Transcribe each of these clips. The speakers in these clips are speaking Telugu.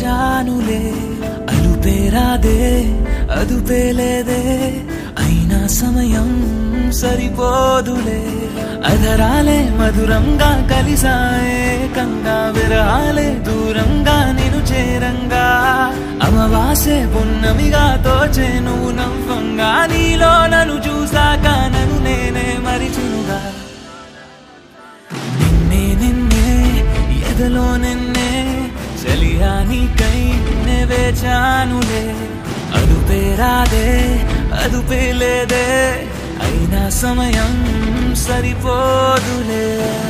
వేచానులే అలుపేరాదే అదుపేలేదే అయినా సమయం సరిపోదులే అధరాలే మధురంగా కలిసాయే కంగా విరహాలే దూరంగా నేను చేరంగా అమవాసే పున్నమిగా తోచే నువ్వు నవ్వంగా నీలో నన్ను చూసాక నన్ను నేనే మరిచునుగా నిన్నే నిన్నే ఎదలో నిన్నే చలియా నీకై నే వేచానులే అదుపే రాదే అదుపే లేదే అయినా సమయం సరిపోదులే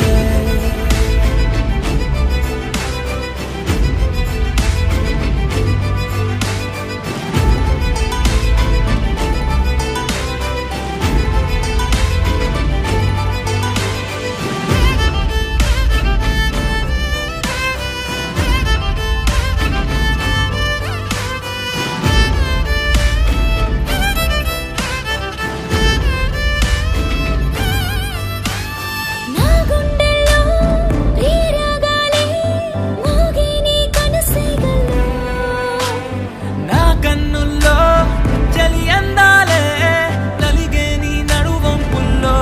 నా గుండెల్లో ప్రియరాగాలే మోగే నీ కనసైగల్లో నా కన్నుల్లో చలి అందాలే నలిగే నీ నడువంపుల్లో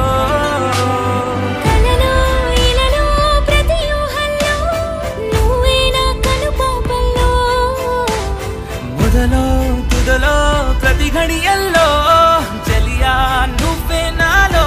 కలలో ఇలలో ప్రతి ఊహల్లో నువ్వే నా కనుపాపల్లో మొదలో తుదలో ప్రతి ఘడియల్లో చలియా నువ్వే నాలో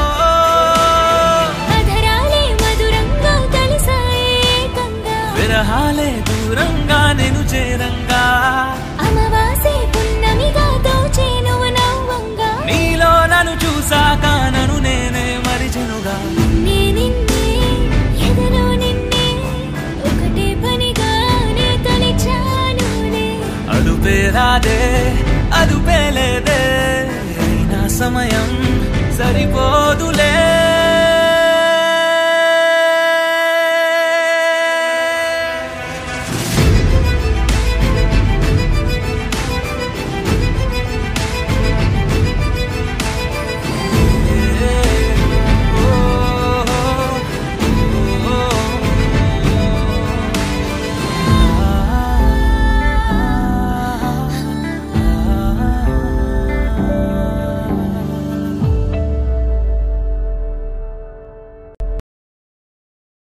అధరాలే మధురంగా కలిసాయే కంగా విరహాలే దూరంగా నేను చేరంగా అమవాసే పున్నమిగా దోచే నువ్వు నవ్వంగా నీలో నన్ను చూసాక నన్ను నేనే మరిచెనుగా నే నిన్నే ఎదలో నిన్నే ఒకటే పనిగా నే తలిచానులే అదుపే రాదే అదుపే లేదే అయినా సమయం సరిపోదులే